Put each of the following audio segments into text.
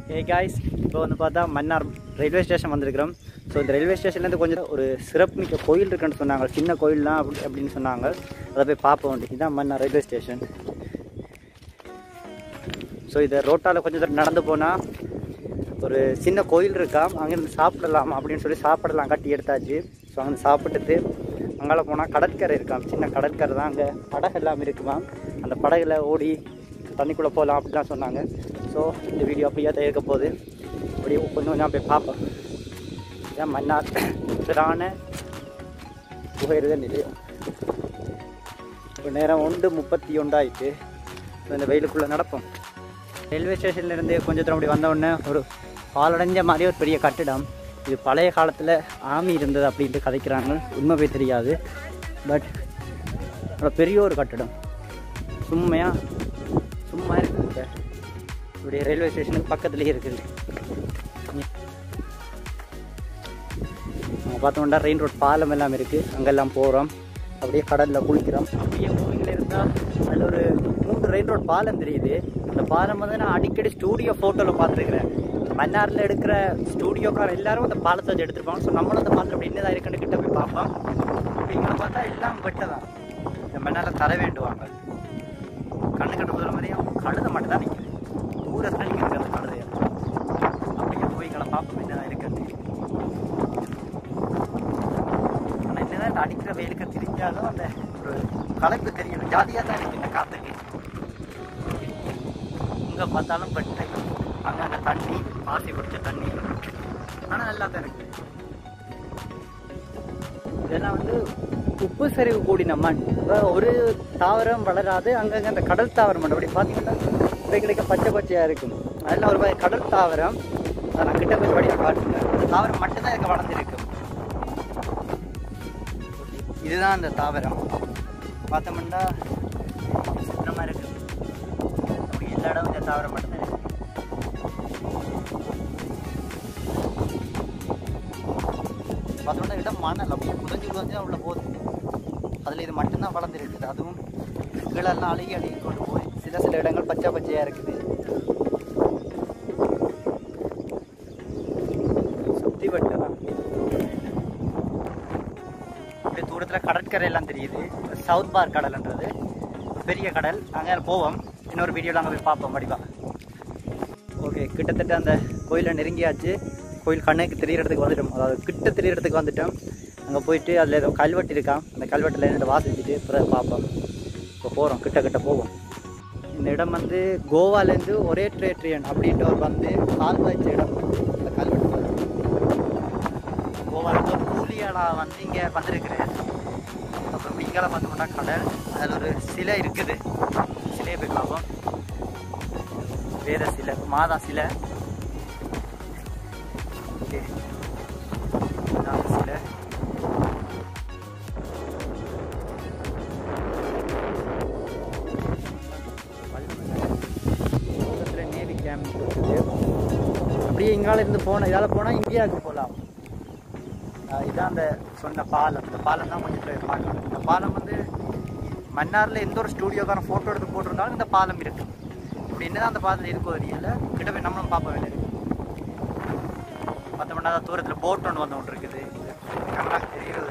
ஏ guys இப்போ வந்து பார்த்தா மன்னார் ரயில்வே ஸ்டேஷன் வந்திருக்கிறோம் ஸோ இந்த ரயில்வே ஸ்டேஷன்லேருந்து கொஞ்சம் ஒரு சிறப்புமிக்க கோயில் இருக்குன்னு சொன்னாங்க சின்ன கோயில்லாம் அப்படி அப்படின்னு சொன்னாங்க அதை போய் பார்ப்போம் இதுதான் மன்னார் ரயில்வே ஸ்டேஷன் ஸோ இதை ரோட்டால் கொஞ்சம் தூரம் நடந்து போனால் ஒரு சின்ன கோயில் இருக்காம் அங்கேருந்து சாப்பிடலாம் அப்படின்னு சொல்லி சாப்பிடலாம் கட்டி எடுத்தாச்சு ஸோ அங்கே சாப்பிட்டுட்டு அங்கால போனால் கடற்கரை இருக்காம் சின்ன கடற்கரை தான் அங்கே படகு எல்லாம் இருக்குமா அந்த படகுல ஓடி தண்ணிக்குள்ளே போகலாம் அப்படிலாம் சொன்னாங்க ஸோ இந்த வீடியோ அப்படியே தான் இருக்க போகுது அப்படியே கொஞ்சம் கொஞ்சம் போய் பார்ப்போம் இதான் மன்னார் சிறான புகையிறது நிலையம் இப்போ நேரம் ஒன்று முப்பத்தி ஒன்றாயிட்டு இந்த வெயிலுக்குள்ளே நடப்போம் ரயில்வே ஸ்டேஷன்லேருந்து கொஞ்சம் தூரம் அப்படி வந்த உடனே ஒரு பாலடைஞ்ச மாதிரி ஒரு பெரிய கட்டிடம் இது பழைய காலத்தில் ஆமி இருந்தது அப்படின்ட்டு கதைக்கிறாங்க உண்மை போய் தெரியாது பட் பெரிய ஒரு கட்டிடம் சும்மையாக சும்மா இருக்குது இப்போ இப்படி ரயில்வே ஸ்டேஷனுக்கு பக்கத்துலேயே இருக்குது அங்கே பார்த்தோம்னா ரெயின் ரோட் பாலம் எல்லாம் இருக்குது அங்கெல்லாம் போகிறோம் அப்படியே கடலில் குளிக்கிறோம் அப்படியே மூவிங்கில் இருந்தால் அதில் ஒரு மூன்று ரெயின் ரோட் பாலம் தெரியுது அந்த பாலம் வந்து நான் அடிக்கடி ஸ்டூடியோ ஃபோட்டோவில் பார்த்துருக்குறேன் மன்னாரில் எடுக்கிற ஸ்டூடியோக்கார எல்லாரும் அந்த பாலத்தை வச்சு எடுத்துருப்பாங்க ஸோ நம்மளும் அந்த பாலத்தில் அப்படி என்னதான் இருக்குன்னு கிட்ட போய் பார்ப்போம் அப்படிங்கிற பார்த்தா எல்லாம் வெட்ட தான் இந்த மன்னாரில் தர வேண்டுவாங்க கண்ணு கட்டு போகிற மாதிரியும் கழுத மட்டும் தான் நிற்குது தூரத்தில் நிற்கிறது அந்த கழுதையை அப்படியே போய் எங்களை பார்ப்போம் என்னதான் இருக்கிறது ஆனால் என்னதான் இந்த அடிக்கிற வெயிலுக்கு தெரிஞ்சாலும் அந்த ஒரு கலப்பு தெரியல ஜாதியாக தான் இருக்கு இந்த காற்றுக்கு எங்கே பார்த்தாலும் பட்டை அங்கங்கே தண்ணி பாசி பிடிச்ச தண்ணி ஆனால் நல்லா தான் இருக்கு இதெல்லாம் வந்து உப்பு சரிவு கூடின மண் இப்போ ஒரு தாவரம் வளராது அங்கங்கே அந்த கடல் தாவரம் மட்டும் அப்படி பார்த்தீங்கன்னா இப்படி கிடைக்க பச்சை பச்சையாக இருக்கும் அதெல்லாம் ஒரு மாதிரி கடல் தாவரம் அதை நான் கிட்ட போய் படிக்க காட்டுங்க அந்த தாவரம் மட்டும்தான் இருக்க வளர்ந்துருக்கு இதுதான் அந்த தாவரம் பார்த்தோம்னா சித்திரமாக இருக்கு அப்படி எல்லா இடம் இந்த தாவரம் மட்டும்தான் இருக்கு பார்த்தோம்னா இடம் மணல் அப்படியே புதஞ்சு புதஞ்சு உள்ள போகுது அதில் இது மட்டும்தான் வளர்ந்துருக்குது அதுவும் கீழெல்லாம் அழுகி அழுகி கொண்டு போய் சில சில இடங்கள் பச்சை பச்சையாக இருக்குது சுத்தி வட்டு தான் அப்படியே தூரத்தில் கடற்கரை எல்லாம் தெரியுது சவுத் பார் கடல்ன்றது பெரிய கடல் அங்கே போவோம் இன்னொரு வீடியோவில் அங்கே போய் பார்ப்போம் வடிவா ஓகே கிட்டத்தட்ட அந்த கோயிலை நெருங்கியாச்சு கோயில் கண்ணுக்கு தெரியற இடத்துக்கு வந்துட்டோம் அதாவது கிட்ட தெரியற இடத்துக்கு வந்துட்டோம் அங்கே போயிட்டு அதில் ஏதோ கல்வெட்டு இருக்கான் அந்த கல்வெட்டில் என்னோட வாசிச்சுட்டு பிறகு பார்ப்போம் இப்போ போகிறோம் கிட்ட கிட்ட போவோம் இந்த இடம் வந்து கோவாலேருந்து ஒரே ட்ரேட்ரியன் அப்படின்ற ஒரு வந்து கால் வாய்ச்ச இடம் இந்த கல்வெட்டு கோவாலேருந்து ஒரு கூலியாளா வந்து இங்கே வந்திருக்கிறேன் அப்புறம் இங்கே பார்த்தோம்னா கடல் அதில் ஒரு சிலை இருக்குது சிலையை போய் பார்ப்போம் வேற சிலை மாதா சிலை ஓகே இதான் சிலை பக்கத்தில் நேவி கேம்ப் இருக்குது அப்படியே இங்கால இருந்து போனால் இதால் போனால் இந்தியாவுக்கு போகலாம் ஆஹ் இதான் அந்த சொன்ன பாலம் இந்த பாலம் தான் கொஞ்சம் பேர் பார்க்கலாம் இந்த பாலம் வந்து மன்னாரில் எந்த ஒரு ஸ்டூடியோக்கான ஃபோட்டோ எடுத்து போட்டிருந்தாலும் இந்த பாலம் இருக்கு இப்படி என்னதான் அந்த பாலத்தில் இருக்கோ தெரியல கிட்ட போய் நம்மளும் பார்ப்ப வேலை இருக்கு பத்து மணி நேரம் தூரத்தில் போட் ஒன்று வந்து ஒன்று இருக்குது கரெக்டாக தெரிகிறது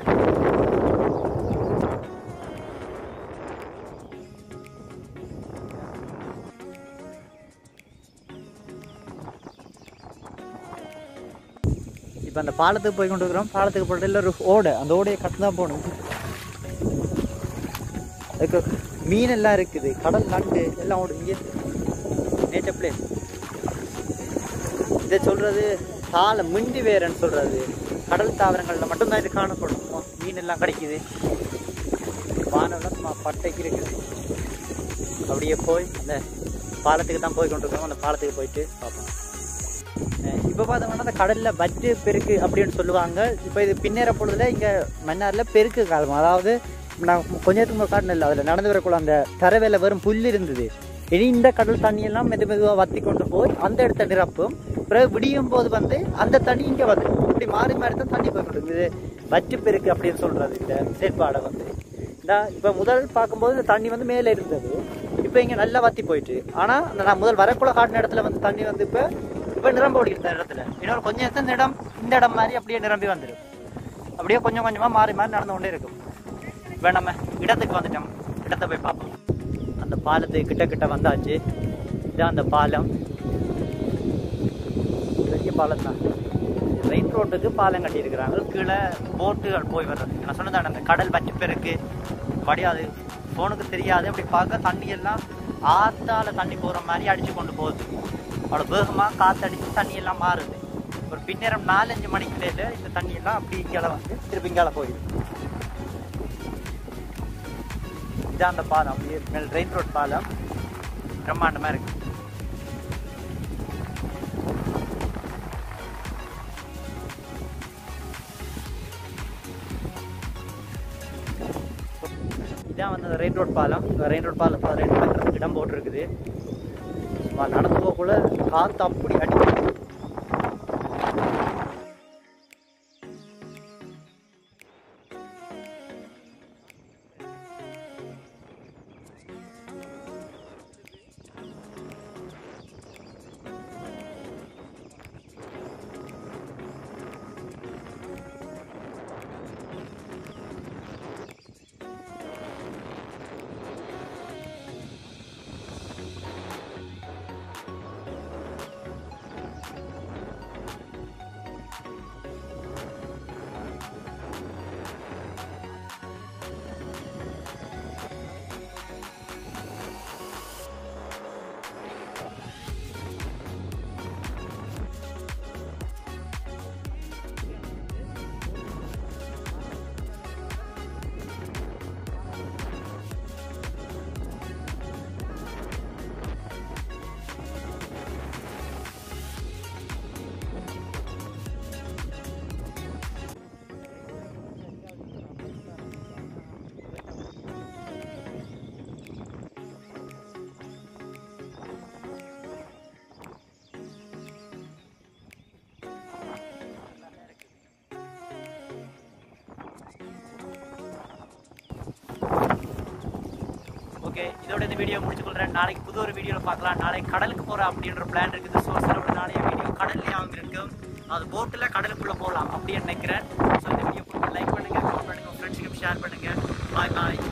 இப்போ அந்த பாலத்துக்கு போய் கொண்டு இருக்கிறோம் பாலத்துக்கு போட்டு ஒரு ஓடை அந்த ஓடையை கட்டு தான் போகணும் அதுக்கு மீன் எல்லாம் இருக்குது கடல் நண்டு எல்லாம் ஓடு இங்கே நேச்சர் பிளேஸ் இதை சொல்றது தாள மிண்டி வேறன்னு சொல்றது கடல் தாவரங்களில் மட்டும்தான் இது காணப்படும் ஓ, மீன் எல்லாம் கிடைக்குது வானம்லாம் சும்மா பட்டைக்கு இருக்குது அப்படியே போய் அந்த பாலத்துக்கு தான் போய் கொண்டிருக்கோம் அந்த பாலத்துக்கு போயிட்டு பார்ப்போம் இப்போ பார்த்தோம்னா அந்த கடலில் வட்டு பெருக்கு அப்படின்னு சொல்லுவாங்க இப்போ இது பின்னேற பொழுதுல இங்கே மன்னாரில் பெருக்கு காலம் அதாவது நான் கொஞ்சத்துக்கு முன்னாடி காட்டினேன் இல்லை அதில் நடந்து வரக்குள்ள அந்த தரவேல வெறும் புல் இருந்தது இனி இந்த கடல் தண்ணியெல்லாம் மெது மெதுவாக வத்தி கொண்டு போய் அந்த இடத்த நிரப்பும் பிறகு விடியும் போது வந்து அந்த தண்ணி இங்கே வந்து இப்படி மாறி மாறி தான் தண்ணி போய் கொண்டு வட்டு பெருக்கு அப்படின்னு சொல்கிறது இந்த செயற்பாடை வந்து இந்த இப்போ முதல் பார்க்கும்போது இந்த தண்ணி வந்து மேலே இருந்தது இப்போ இங்கே நல்லா வத்தி போயிட்டு ஆனால் அந்த நான் முதல் வரக்குள்ள காட்டின இடத்துல வந்து தண்ணி வந்து இப்போ இப்போ நிரம்ப ஓடிக்கிட்டு இந்த இடத்துல இன்னொரு கொஞ்சம் நேரத்துல இந்த இடம் இந்த இடம் மாதிரி அப்படியே நிரம்பி வந்துடும் அப்படியே கொஞ்சம் கொஞ்சமா மாறி மாறி நடந்து கொண்டே இருக்கும் இப்போ நம்ம இடத்துக்கு வந்துட்டோம் இடத்தை போய் பார்ப்போம் அந்த பாலத்துக்கு கிட்ட கிட்ட வந்தாச்சு இதான் அந்த பாலம் பெரிய பாலம் தான் மெயின் ரோட்டுக்கு பாலம் கட்டியிருக்கிறாங்க கீழே போட்டுகள் போய் வர்றது நான் சொன்னதான அந்த கடல் பற்றி பேருக்கு வடியாது ஃபோனுக்கு தெரியாது அப்படி பார்க்க தண்ணி எல்லாம் ஆத்தால தண்ணி போகிற மாதிரி அடிச்சு கொண்டு போகுது அவ்வளோ வேகமாக காற்றடிச்சு தண்ணி எல்லாம் மாறுது ஒரு பின்னேரம் நாலஞ்சு மணிக்கு மேல இந்த தண்ணி எல்லாம் அப்படி இங்கால வந்து திருப்பி இங்கால போயிடுது இதான் அந்த பாலம் அப்படியே மேல் ரெயின் ரோட் பாலம் பிரம்மாண்டமா இருக்கு இதான் வந்து ரெயின் ரோட் பாலம் ரெயின் ரோட் பாலம் ரெண்டு பக்கத்துக்கு இடம் போட்டிருக்குது சும்மா நடந்து போகக்குள்ள காற்று அப்படி அடிக்குது ஓகே இதோட இந்த வீடியோ முடிச்சுக்கொள்கிறேன் நாளைக்கு புது ஒரு வீடியோவில் பார்க்கலாம் நாளைக்கு கடலுக்கு போகிறோம் அப்படின்ற பிளான் இருக்குது ஸோ சில நாளைய வீடியோ கடல்லையே அவங்க இருக்கும் அது போட்டில் கடலுக்குள்ளே போகலாம் அப்படின்னு நினைக்கிறேன் ஸோ இந்த வீடியோ லைக் பண்ணுங்கள் கமெண்ட் பண்ணுங்கள் ஃப்ரெண்ட்ஸுக்கு ஷேர் பண்ணுங்கள் பாய் பாய்